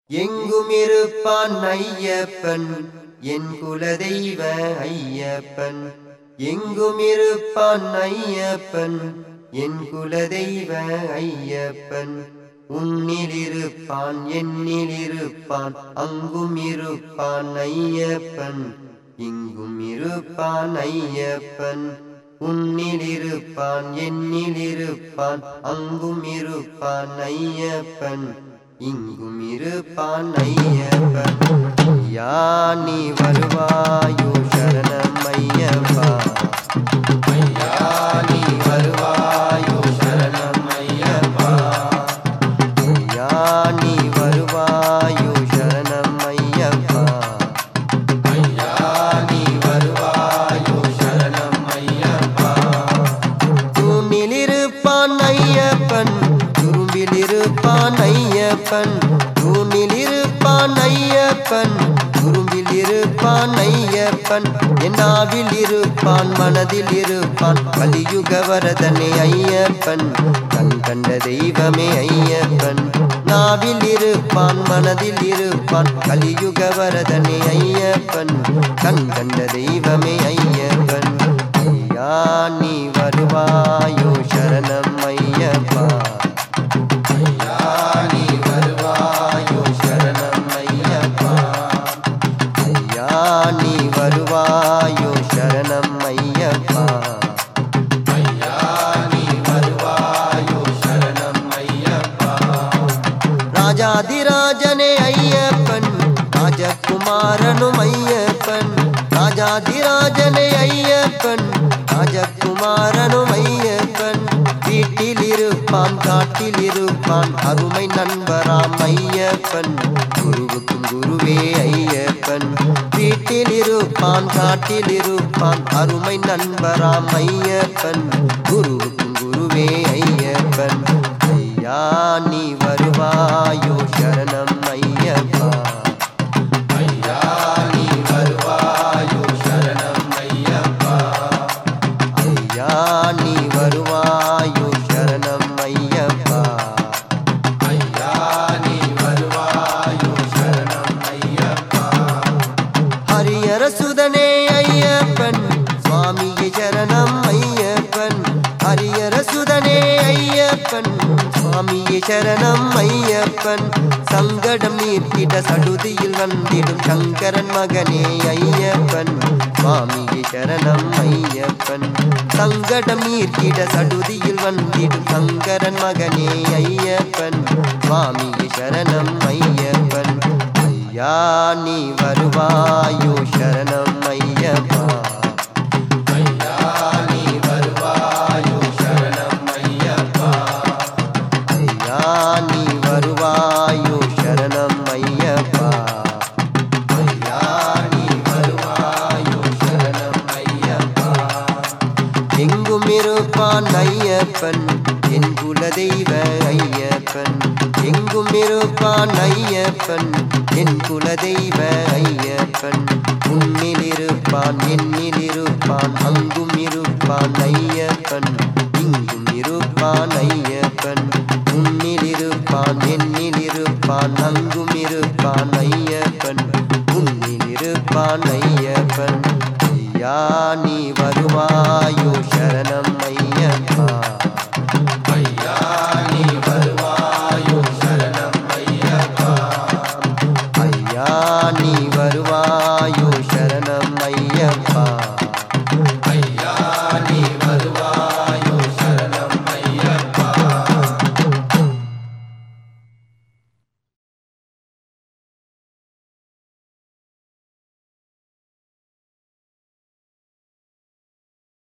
எங்கும் இருப்பான் ஐயப்பன் என் குலதெய்வ ஐயப்பன் எங்கும் இருப்பான் ஐயப்பன் என் குலதெய்வ ஐயப்பன் உன்னில் இருப்பான் என்னில் இருப்பான் அங்கும் இருப்பான் ஐயப்பன் இங்கும் இருப்பான் ஐயப்பன் உன்னில் இருப்பான் என்னில் இருப்பான் அங்கும் இருப்பான் ஐயப்பன் இங்கும் இருப்பான் ஐயப்பன் யா நீ வருவாயோ சரணம் ஐயப்பா ஐயா நீ வருவாயோ சரணம் ஐயப்பா ஐயா நீ வருவாயோ சரணம் ஐயப்பா ஐயா நீ வருவாயோ சரணம் ஐயப்பா தூணில் இருப்பான் ஐயப்பன் துரும்பில் இருப்பான் ஐயப்பன் தூணில் இருப்பான் ஐயப்பன் துரும்பில் இருப்பான் ஐயப்பன் என்னாவில் இருப்பான் மனதில் இருப்பான் கலியுக வரதனே ஐயப்பன் கண் கண்ட தெய்வமே ஐயப்பன் நாவில் இருப்பான் மனதில் இருப்பான் கலியுக வரதனே ஐயப்பன் கண் கண்ட தெய்வமே ஐயப்பன் ஐயா நீ வருவாயோ சரணம் ஐயப்பா ஐயா நீ வருவாயோ சரணம் ஐயப்பா ஐயா நீ வருவாயோ சரணம் ஐயப்பா ஐயா நீ வருவாயோ சரணம் ஐயப்பா ராஜாதிராஜனே ஐயப்பன் ராஜகுமாரனும் ஐயப்பன் ராஜாதிராஜனே ஐயப்பன் ராஜகுமாரனும் ஐயப்பன் வீட்டில் இருப்பான் காட்டில் இருப்பான் அருமை நண்பராம் ஐயப்பன் குருவுக்கும் குருவே ஐயப்பன் வீட்டில் இருப்பான் காட்டில் இருப்பான் அருமை நண்பராம் ஐயப்பன் குருவுக்கும் குருவே ஐயப்பன் ஐயா நீ வருவாயோ சரணம் ஐயப்பா ஐயா நீ வருவாயோ சரணம் ஐயப்பா ஐயா நீ வருவாயோ சரணம் ஐயப்பா ஐயா நீ வருவாயோ சரணம் ஐயப்பா ஹரியர சுதனே ஐயப்பன் சுவாமியே சரணம் ஐயப்பன் ஹரியர சுதனே ஐயப்பன் சுவாமியே சரணம் ஐயப்பன் சங்கடம் நீர்த்திட சடுதியில் வந்திடும் சங்கரன் மகனே ஐயப்பன் சுவாமியே சரணம் ஐயப்பன் சங்கடம் நீர்த்திட சடுதியில் வந்திடும் சங்கரன் மகனே ஐயப்பன் சுவாமியே சரணம் ஐயப்பன் ஐயா நீ வருவாயோ சரணம் ஐயப்பா ஐயா நீ வருவாயோ சரணம் ஐயப்பா ஐயா நீ வருவாயோ சரணம் ஐயப்பா ஐயா நீ வருவாயோ சரணம் ஐயப்பா எங்கும் இருப்பான் ஐயப்பன் என் குலதெய்வ ஐயப்பன் எங்கும் இருப்பான் ஐயப்பன் என் குலதெய்வ ஐயப்பன் உன்னில் இருப்பான் என்னில் இருப்பான் அங்கும் இருப்பான் ஐயப்பன் இங்கும் இருப்பான் ஐயப்பன் உன்னில் இருப்பான் என்னில் இருப்பான் அங்கும் இருப்பான் ஐயப்பன் உன்னில் இருப்பான் ஐயப்பன் ஐயா நீ வருவாயோ சரணம்